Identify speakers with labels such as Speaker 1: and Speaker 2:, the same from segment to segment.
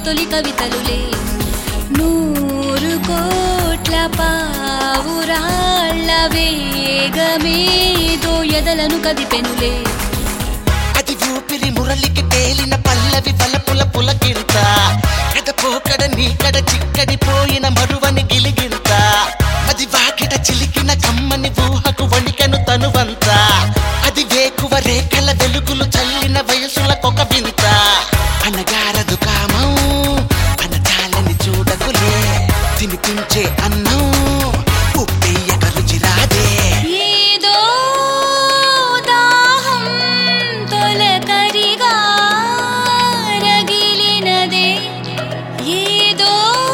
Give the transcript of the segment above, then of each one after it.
Speaker 1: తొలి కవితలులే నూరు కోట్ల పావురాళ్ళ వేగమేదో ఎదలను కదిపెనులే
Speaker 2: అది ఊపిరి మురళికి తేలిన పల్లవి పలపుల పులకింత ఎద పోకడ నీకడ చిక్కడి పోయిన మరువని గిలిగింత అది వాకిట చిలికిన కమ్మని ఊహకు వణికెను తనువంత అది వేకువ రేఖల వెలుగులు చల్లిన వయసులకొక వింత అనగారదు కామం అనచాలని చూడకులే తినిపించే అన్నం ఉప్పేయక రుచి రాదే
Speaker 1: ఏదో దాహం తొలకరిగా రగిలినదే ఏదో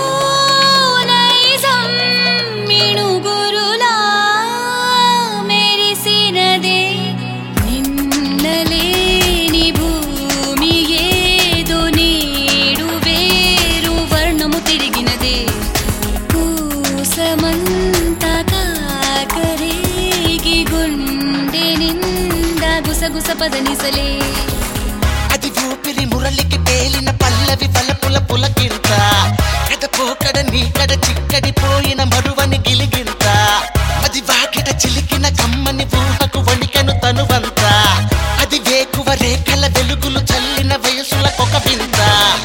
Speaker 1: నైజం మిణుగురులా మెరిసినదే నిన్నలేని భూమి ఏదో నేడు వేరు వర్ణము తిరిగినదే కూసమంత కాకరేగి గుండె నిండా గుసగుస పదనిసలే
Speaker 2: అది ఊపిరి మురళికి తేలిన పల్లవి పలపుల పులకింత ఎద పోకడ నీకడ చిక్కడి పోయిన మరువని గిలిగింత అది వాకిట చిలికిన కమ్మని ఊహకు వణికెను తనువంత అది వేకువ రేఖల వెలుగులు చల్లిన వయసులకొక వింత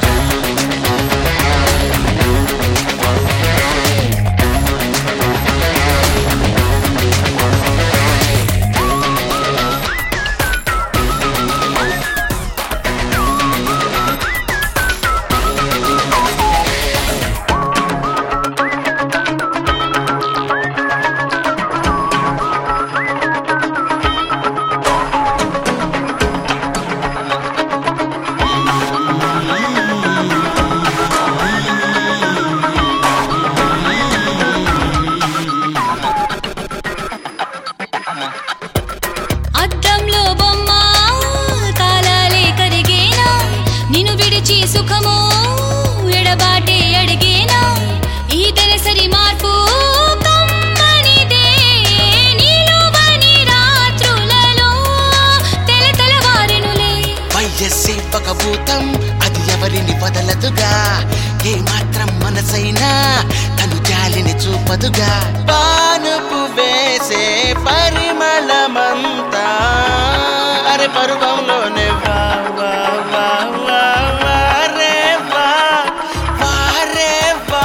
Speaker 1: అద్దంలో బొమ్మ కాలాలే కరిగేనా నిన్ను విడిచి సుఖమో ఎడబాటే అడిగేనా ఈ తెరసరి మార్పు కమ్మనిదే నిలువని రాత్రులలో తెల తెలవారెనులే
Speaker 2: వయస్సే ఒక భూతం అది ఎవరిని వదలదుగా ఏ మాత్రం మనసైనా తను జాలిని చూపదుగా పానుపు వేసే పరిమళమంతా అరే పరువంలోనే వా వా వా వా వా రే వా వా రే వా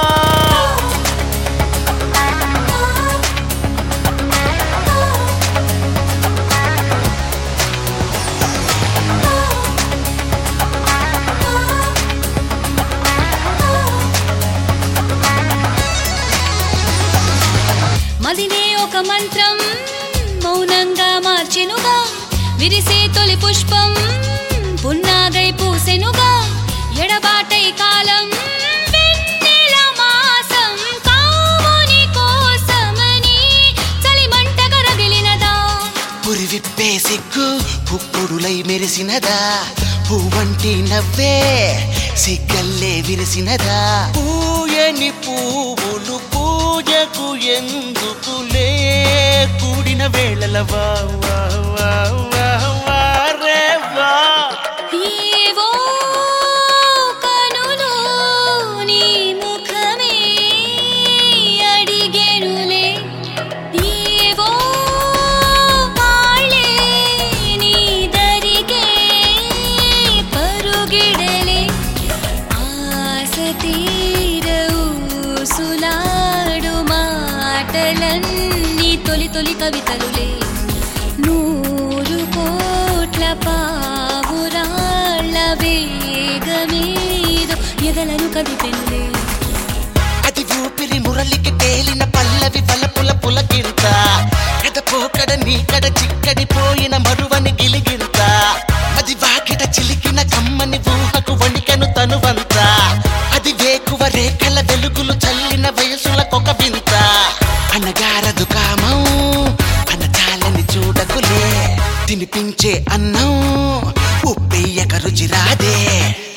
Speaker 1: మదినే ఒక మంత్రం మౌనంగా మార్చెనుగా విరిసే తొలి పుష్పం పున్నాగై పూసెనుగా ఎడబాటై కాలం వెన్నెల మాసం కావుని కోసమని చలిమంటగా రగిలినదా
Speaker 2: పురి విప్పే సిగ్గు పుప్పుడులై మెరిసినదా పువ్వంటి నవ్వే సిగ్గల్లే విరిసినదా పూయని పువ్వులు పూజకు ఎందుకులే కూడిన వేళల వా వా వా వా వా రే వా
Speaker 1: ఏవో కనులు నీ ముఖమే అడిగెనులే ఏవో వాళ్ళే నీ దరిగే పరుగిడలే ఆశ తీరవు సులాడు మాటలన్నీ తొలి తొలి కవితలులే నూరు కోట్ల పావురాళ్ళ వేగమేదో ఎదలను కదిపెనులే
Speaker 2: అది ఊపిరి మురళికి తేలిన పల్లవి పలపుల పులకింత ఎద పోకడ నీకడ చిక్కడి పోయిన మరువని గిలిగింత అది వాకిట చిలికిన కమ్మని ఊహకు వణికెను తనువంత అది వేకువ రేఖల వెలుగులు చల్లిన వయసులకొక వింత అనగారదు కామం అనచాలని చూడకులే తినిపించే అన్నం ఉప్పేయక రుచి రాదే